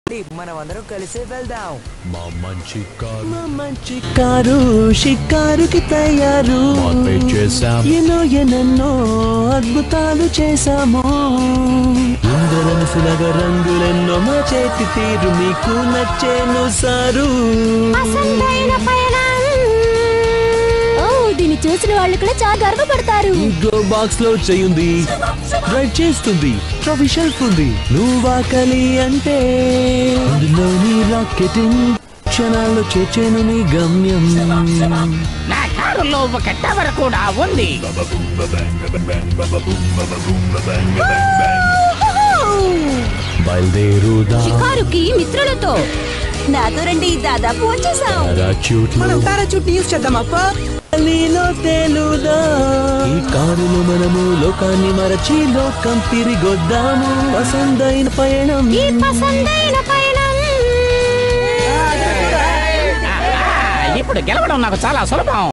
మనం అందరం కలిసే వెళ్దాం మా మంచి కారు మా మంచి కారు షికారుకి తయారు మార్పే చేశాం ఎన్నో ఎన్నెన్నో అద్భుతాలు చేశాము ఇంద్రధనుసులగా రంగులెన్నో మా చేతి తీరు మీకు నచ్చేను సారు అసలైన పయనం ఓ దీన్ని చూసిన వాళ్ళు కూడా చాలా గర్వపడతారు గ్లో బాక్స్ లో చేయింది డ్రైవ్ చేస్తుంది ట్రోఫీ షెల్ఫ్ ఉంది నువ్వాకలి అంటే అందులోని రాకెటింగ్ క్షణాల్లో చేర్చేను నీ గమ్యం నా కారులో ఒక టవర్ కూడా ఉంది బయలుదేరుదా షికారుకి మిత్రులతో నాతో రండి దాదాపు వచ్చేసాం పారాచూట్ మనం పారాచూట్ యూస్ చేద్దాం అప్ప నీలో తేలుదా ఈ కారులో మనము లోకాన్ని మరచి లోకం తిరిగొద్దాము పసందైన పయనం ఈ పసందైన పయనం ఆ, ఇప్పుడు గెలవడం నాకు చాలా సులభం